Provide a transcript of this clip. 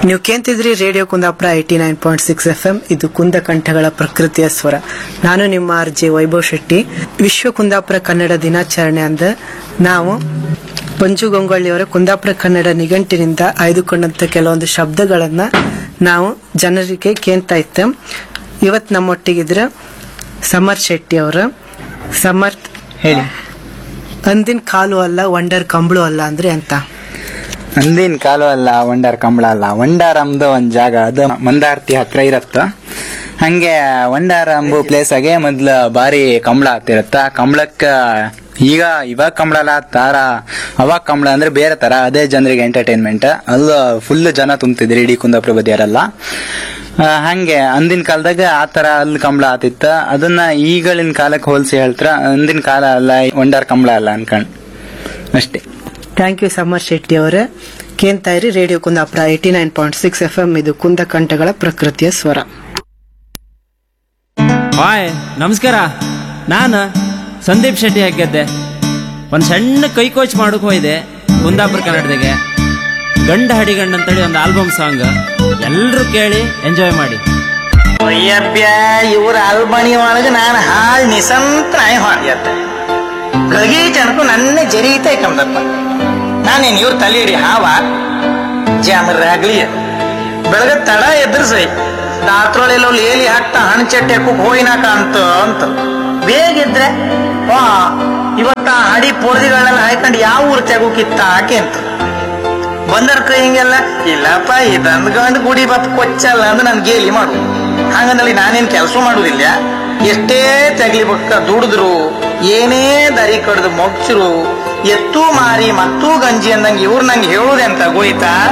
ನೀವು ಕೇಂತಿದ್ರಿ radio Kundapura eighty nine point six F M ಇದು ಕುಂದ ಕಂಠಗಳ ಪ್ರಕೃತಿಯ ಸ್ವರ ನಾನು ನಿಮ್ಮ ಆರ್ ಜೆ ವೈಭವ್ ಶೆಟ್ಟಿ ವಿಶ್ವ ಕುಂದಾಪುರ ಕನ್ನಡ ದಿನಾಚರಣೆ ಅಂದ ನಾವು ಪಂಜು ಗಂಗೊಳ್ಳಿಯವರ ಕುಂದಾಪುರ ಕನ್ನಡ ನಿಘಂಟಿನಿಂದ ಆಯ್ದುಕೊಂಡಂತ ಕೆಲವೊಂದು ಶಬ್ದಗಳನ್ನ ನಾವು ಜನರಿಗೆ ಕೇಳ್ತಾ ಇತ್ತು ಇವತ್ತು ನಮ್ಮೊಟ್ಟಿಗಿದ್ರ ಸಮರ್ ಶೆಟ್ಟಿ ಅವರು ಸಮರ್ಥ್ ಹೇಳಿ ಅಂದಿನ ಕಾಲು ಅಲ್ಲ ವಂಡರ್ ಕಂಬಳು ಅಲ್ಲ ಅಂದ್ರೆ ಅಂತ ಅಂದಿನ ಕಾಲು ಅಲ್ಲ ವಂಡಾರ್ ಕಂಬಳ ಅಲ್ಲ ವಂಡಾರ್ ಅಂಬದು ಒಂದ್ ಜಾಗ ಅದು ಮಂದಾರ್ತಿ ಹತ್ರ ಇರತ್ತ ಹಂಗೆ ವಂಡಾರ ಅಂಬು ಪ್ಲೇಸ್ ಆಗೆ ಮೊದ್ಲ ಬಾರಿ ಕಂಬಳ ಆಗ್ತಿರತ್ತ ಕಂಬಳಕ್ಕ ಈಗ ಇವಾಗ ಕಂಬಳ ಅಲ್ಲ ತಾರ ಅವಾಗ ಕಂಬಳ ಅಂದ್ರೆ ಬೇರೆ ತರ ಅದೇ ಜನರಿಗೆ ಎಂಟರ್ಟೈನ್ಮೆಂಟ್ ಅಲ್ಲ ಫುಲ್ ಜನ ತುಂಬ್ತಿದ್ರಿ ಇಡೀ ಕುಂದಾಪುರ ಬದಿಯಾರೆಲ್ಲ ಆ, ಹಂಗೆ ಅಂದಿನ ಕಾಲದಾಗ ಆ ತರ ಅಲ್ಲಿ ಕಂಬಳ ಆತಿತ್ತ ಅದನ್ನ ಈಗಳಿನ ಕಾಲಕ್ಕೆ ಹೋಲಿಸಿ ಹೇಳ್ತಾರ ಅಂದಿನ ಕಾಲ ಅಲ್ಲ ವಂಡಾರ್ ಕಂಬಳ ಅಲ್ಲ ಅನ್ಕೊಂಡ್ ಅಷ್ಟೇ ಥ್ಯಾಂಕ್ ಯು ಸಮರ್ ಶೆಟ್ಟಿ ಅವರೇ ಕೇಳ್ತಾ ಇರಿ radio Kundapura eighty nine point six F M ಇದು ಕುಂದ ಕಂಠಗಳ ಪ್ರಕೃತಿಯ ಸ್ವರ ಹಾಯ್ ನಮಸ್ಕಾರ ನಾನು ಸಂದೀಪ್ ಶೆಟ್ಟಿ ಹಾಕಿದ್ದೆ ಒಂದು ಸಣ್ಣ ಕೈ ಕೋಚ್ ಮಾಡೋಕೆ ಹೋಯ್ದೆ ಕುಂದಾಪುರ ಕನ್ನಡದಾಗೆ ಗಂಡ ಹಡಿಗಂಡ ಅಂತೇಳಿ ಒಂದು ಆಲ್ಬಮ್ ಸಾಂಗ್ ಎಲ್ಲರೂ ಕೇಳಿ ಎಂಜಾಯ್ ಮಾಡಿ ಅಯ್ಯಪ್ಪ ಇವ್ರ ಅಲ್ಬಣಿ ಒಳಗ ನಾನು ಹಾಳ್ ನಿಸಂತ ನಾಯಿ ಹಾಡ್ಯತ್ತ ಗಳಿಗೆ ಜನಕು ನನ್ನ ಜರೀತೈ ಕಂದಪ್ಪ ನಾನೇನ್ ಇವ್ರ ತಲೆ ಹಿಡಿ ಹಾವ ಜಾಮರಾಗ್ಲಿ ಬೆಳಗ ತಡ ಎದುರ್ಸೈ ರಾತ್ರೋಳೆಲ್ಲ ಲೇಲಿ ಹಾಕ್ತಾ ಹಣ್ಣು ಚಟ್ಟೆ ಹಾಕಕ್ ಹೋಯಿನಾಕ ಅಂತ ಅಂತ ಬೇಗ ಇದ್ರೆ ವಾ ಇವತ್ತ ಆ ಹಡಿ ಪೋರ್ದಿಗಳನ್ನೆಲ್ಲ ಹಾಕೊಂಡು ಯಾವ ಊರ್ ತೆಗೋಕಿತ್ತ ಆಕೆ ಅಂತ ಬಂದರ್ ಕೈ ಹಿಂಗೆಲ್ಲ ಇಲ್ಲಪ್ಪ ಇದಂದ್ ಗಂಡ್ ಗುಡಿ ಬಪ್ ಕೊಚ್ಚಲ್ಲ ಅಂದ್ರೆ ನನ್ ಗೇಲಿ ಮಾಡು ಹಂಗಂದಲ್ಲಿ ನಾನೇನ್ ಕೆಲಸ ಮಾಡುದಿಲ್ಲ ಎಷ್ಟೇ ತೆಗ್ಲಿಬೇಕ ದುಡಿದ್ರು ಏನೇ ದರಿ ಕಡ್ದು ಮೊಗ್ಚರು ಎತ್ತು ಮಾರಿ ಮತ್ತೂ ಗಂಜಿ ಅಂದಂಗೆ ಇವ್ರು ನಂಗೆ ಹೇಳುದೆ ಅಂತ ಗೋಯ್ತಾ